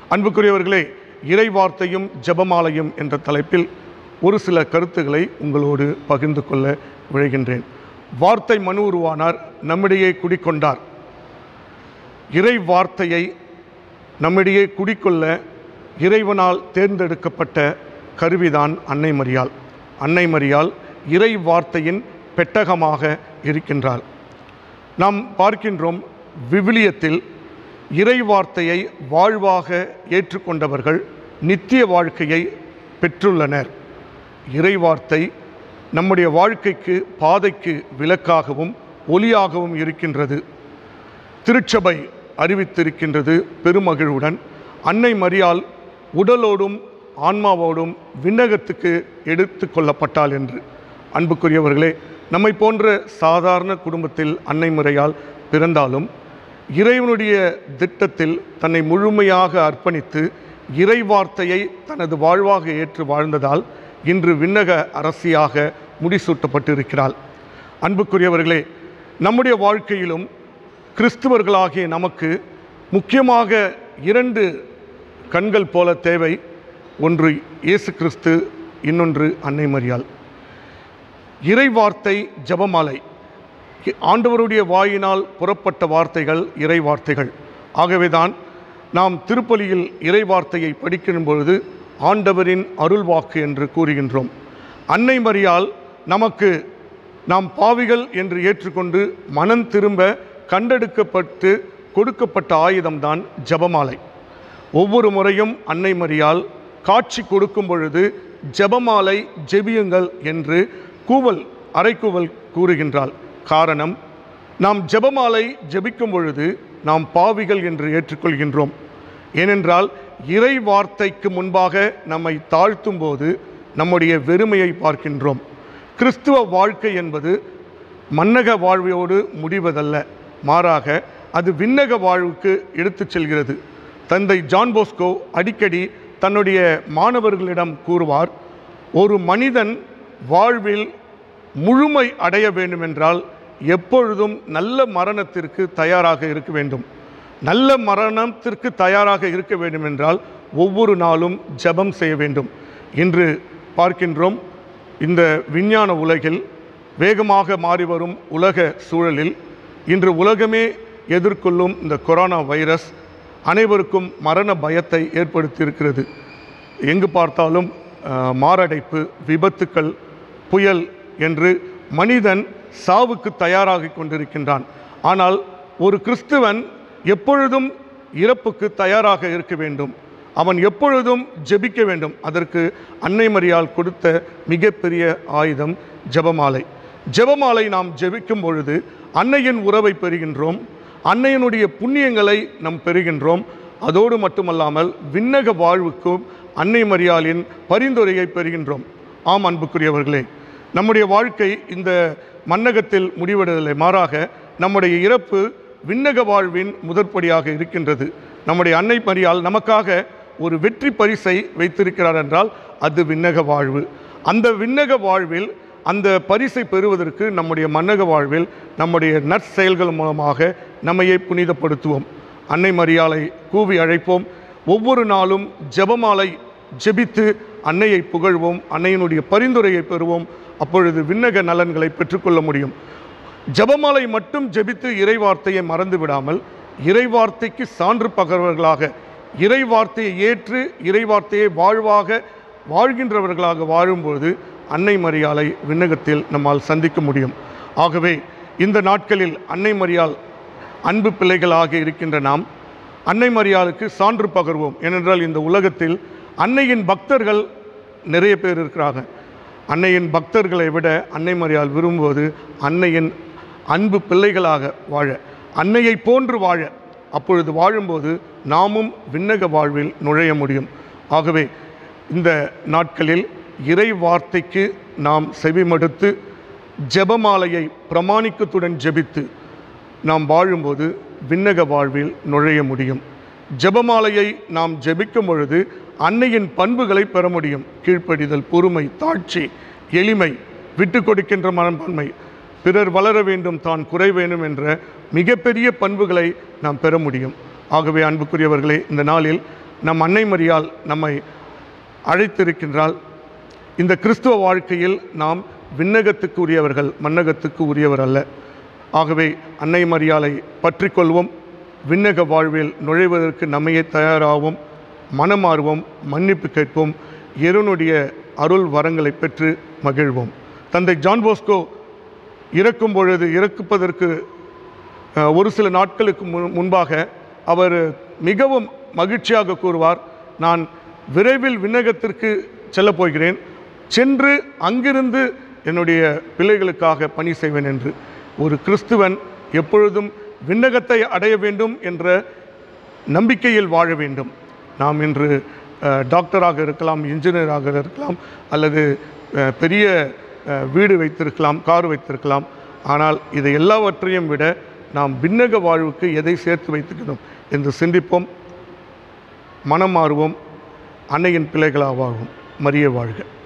அன்புக்குரியவர்களே இறை வார்த்தையும் ஜெபமாலையும் என்ற தலைப்பில் ஒரு சில கருத்துக்களை உங்களோடு பகிர்ந்து கொள்ள விழைகின்றேன் வார்த்தை மனு உருவானார் நம்மிடையே குடிக்கொண்டார் இறை வார்த்தையை நம்மிடையே குடிக்கொள்ள இறைவனால் தேர்ந்தெடுக்கப்பட்ட கருவிதான் அன்னை மரியாள் அன்னை மரியாள் இறை வார்த்தையின் பெட்டகமாக இருக்கின்றாள் நாம் பார்க்கின்றோம் விவிலியத்தில் இறை வார்த்தையை வாழ்வாக ஏற்றுக்கொண்டவர்கள் நித்திய வாழ்க்கையை பெற்றுள்ளனர் இறை வார்த்தை நம்முடைய வாழ்க்கைக்கு பாதைக்கு விளக்காகவும் ஒளியாகவும் இருக்கின்றது திருச்சபை அறிவித்திருக்கின்றது பெருமகிழ்வுடன் அன்னை மரியாள் உடலோடும் ஆன்மாவோடும் விண்ணகத்துக்கு எடுத்து கொள்ளப்பட்டாள் என்று அன்புக்குரியவர்களே நம்மை போன்ற சாதாரண குடும்பத்தில் அன்னை முறையால் பிறந்தாலும் இறைவனுடைய திட்டத்தில் தன்னை முழுமையாக அர்ப்பணித்து இறை வார்த்தையை தனது வாழ்வாக ஏற்று வாழ்ந்ததால் இன்று விண்ணக அரசியாக முடிசூட்டப்பட்டிருக்கிறாள் அன்புக்குரியவர்களே நம்முடைய வாழ்க்கையிலும் கிறிஸ்துவர்களாகிய நமக்கு முக்கியமாக இரண்டு கண்கள் போல தேவை ஒன்று இயேசு கிறிஸ்து இன்னொன்று அன்னை மரியாள் இறை வார்த்தை ஜெபமாலை ஆண்டவருடைய வாயினால் புறப்பட்ட வார்த்தைகள் இறை வார்த்தைகள் ஆகவேதான் நாம் திருப்பலியில் இறை வார்த்தையை படிக்கும் பொழுது ஆண்டவரின் அருள்வாக்கு என்று கூறுகின்றோம் அன்னை மரியால் நமக்கு நாம் பாவிகள் என்று ஏற்றுக்கொண்டு மனம் திரும்ப கண்டெடுக்கப்பட்டு கொடுக்கப்பட்ட ஆயுதம்தான் ஜெபமாலை ஒவ்வொரு முறையும் அன்னை மரியால் காட்சி கொடுக்கும் பொழுது ஜெபமாலை ஜெபியுங்கள் என்று கூவல் அரைக்கூவல் கூறுகின்றாள் காரணம் நாம் ஜெபமாலை ஜெபிக்கும் பொழுது நாம் பாவிகள் என்று ஏற்றுக்கொள்கின்றோம் ஏனென்றால் இறை வார்த்தைக்கு முன்பாக நம்மை தாழ்த்தும் போது நம்முடைய வெறுமையை பார்க்கின்றோம் கிறிஸ்துவ வாழ்க்கை என்பது மன்னக வாழ்வையோடு முடிவதல்ல மாறாக அது விண்ணக வாழ்வுக்கு எடுத்துச் செல்கிறது தந்தை ஜான் போஸ்கோ அடிக்கடி தன்னுடைய மாணவர்களிடம் கூறுவார் ஒரு மனிதன் வாழ்வில் முழுமை அடைய வேண்டுமென்றால் எப்பொழுதும் நல்ல மரணத்திற்கு தயாராக இருக்க வேண்டும் நல்ல மரணத்திற்கு தயாராக இருக்க வேண்டுமென்றால் ஒவ்வொரு நாளும் ஜெபம் செய்ய வேண்டும் இன்று பார்க்கின்றோம் இந்த விஞ்ஞான உலகில் வேகமாக மாறி வரும் உலக சூழலில் இன்று உலகமே எதிர்கொள்ளும் இந்த கொரோனா வைரஸ் அனைவருக்கும் மரண பயத்தை ஏற்படுத்தியிருக்கிறது எங்கு பார்த்தாலும் அஹ், மாரடைப்பு விபத்துக்கள் புயல் என்று மனிதன் சாவுக்கு தயாராகி கொண்டிருக்கின்றான் ஆனால் ஒரு கிறிஸ்துவன் எப்பொழுதும் இறப்புக்கு தயாராக இருக்க வேண்டும் அவன் எப்பொழுதும் ஜெபிக்க வேண்டும் அதற்கு அன்னை மரியாள் கொடுத்த மிகப்பெரிய ஆயுதம் ஜெபமாலை ஜெபமாலை நாம் ஜெபிக்கும் பொழுது அன்னையின் உறவை பெறுகின்றோம் அன்னையினுடைய புண்ணியங்களை நாம் பெறுகின்றோம் அதோடு மட்டுமல்லாமல் விண்ணக வாழ்வுக்கும் அன்னை மரியாளின் பரிந்துரையை பெறுகின்றோம் ஆம் அன்புக்குரியவர்களே நம்முடைய வாழ்க்கை இந்த மன்னகத்தில் முடிவடைவதில்லை மாறாக நம்முடைய இறப்பு விண்ணக வாழ்வின் முதற்படியாக இருக்கின்றது நம்முடைய அன்னை மரியாள் நமக்காக ஒரு வெற்றி பரிசை வைத்திருக்கிறார் என்றால் அது விண்ணக வாழ்வு அந்த விண்ணக வாழ்வில் அந்த பரிசை பெறுவதற்கு நம்முடைய மன்னக வாழ்வில் நம்முடைய நற்செயல்கள் மூலமாக நம்மையே புனிதப்படுத்துவோம் அன்னை மரியாளை கூவி அழைப்போம் ஒவ்வொரு நாளும் ஜெபமாலை ஜெபித்து அன்னையை புகழ்வோம் அன்னையினுடைய பரிந்துரையை பெறுவோம் அப்பொழுது விண்ணக நலன்களை பெற்றுக்கொள்ள முடியும் ஜெபமாலை மட்டும் ஜெபித்து இறைவார்த்தையை மறந்து விடாமல் இறைவார்த்தைக்கு சான்று பகர்வர்களாக இறைவார்த்தையை ஏற்று இறைவார்த்தையை வாழ்வாக வாழ்கின்றவர்களாக வாழும்பொழுது அன்னை மரியாளை விண்ணகத்தில் நம்மால் சந்திக்க முடியும் ஆகவே இந்த நாட்களில் அன்னை மரியாள் அன்பு பிள்ளைகளாக இருக்கின்ற நாம் அன்னை மரியாளுக்கு சான்று பகர்வோம் ஏனென்றால் இந்த உலகத்தில் அன்னையின் பக்தர்கள் நிறைய பேர் இருக்கிறாங்க அன்னையின் பக்தர்களை விட அன்னை மரியாள் விரும்புவது அன்னையின் அன்பு பிள்ளைகளாக வாழ அன்னையை போன்று வாழ அப்பொழுது வாழும்போது நாமும் விண்ணக வாழ்வில் நுழைய முடியும் ஆகவே இந்த நாட்களில் இறை வார்த்தைக்கு நாம் செவிமடுத்து ஜெபமாலையை பிரமாணிக்கத்துடன் ஜெபித்து நாம் வாழும்போது விண்ணக வாழ்வில் நுழைய முடியும் ஜெபமாலையை நாம் ஜெபிக்கும் பொழுது அன்னையின் பண்புகளை பெற முடியும் கீழ்ப்படிதல் பொறுமை தாட்சி எளிமை விட்டு கொடுக்கின்ற மனப்பான்மை பிறர் வளர வேண்டும் தான் குறை வேண்டும் என்ற மிகப்பெரிய பண்புகளை நாம் பெற முடியும் ஆகவே அன்புக்குரியவர்களே இந்த நாளில் நம் அன்னை மரியாள் நம்மை அழைத்திருக்கின்றால் இந்த கிறிஸ்துவ வாழ்க்கையில் நாம் விண்ணகத்துக்கு உரியவர்கள் மன்னகத்துக்கு உரியவர் அல்ல ஆகவே அன்னை மரியாளை பற்றி கொள்வோம் விண்ணக வாழ்வில் நுழைவதற்கு நம்மையே தயாராகவும் மனமாறுவோம் மன்னிப்பு கேட்போம் இறைவனுடைய அருள் வரங்களை பெற்று மகிழ்வோம் தந்தை ஜான் போஸ்கோ இறக்கும் பொழுது இறக்குப்பதற்கு அஹ், ஒரு சில நாட்களுக்கு முன் முன்பாக அவர் மிகவும் மகிழ்ச்சியாக கூறுவார் நான் விரைவில் விண்ணகத்திற்கு செல்லப் போகிறேன் சென்று அங்கிருந்து என்னுடைய பிள்ளைகளுக்காக பணி செய்வேன் என்று ஒரு கிறிஸ்துவன் எப்பொழுதும் விண்ணகத்தை அடைய வேண்டும் என்ற நம்பிக்கையில் வாழ வேண்டும் நாம் இன்று அஹ், டாக்டராக இருக்கலாம் இன்ஜினியராக இருக்கலாம் அல்லது அஹ், பெரிய அஹ், வீடு வைத்திருக்கலாம் கார் வைத்திருக்கலாம் ஆனால் இதை எல்லாவற்றையும் விட நாம் விண்ணக வாழ்வுக்கு எதை சேர்த்து வைத்துக்கணும் என்று சிந்திப்போம் மனம் மாறுவோம் அன்னையின் பிள்ளைகளாவாகும் மரிய வாழ்க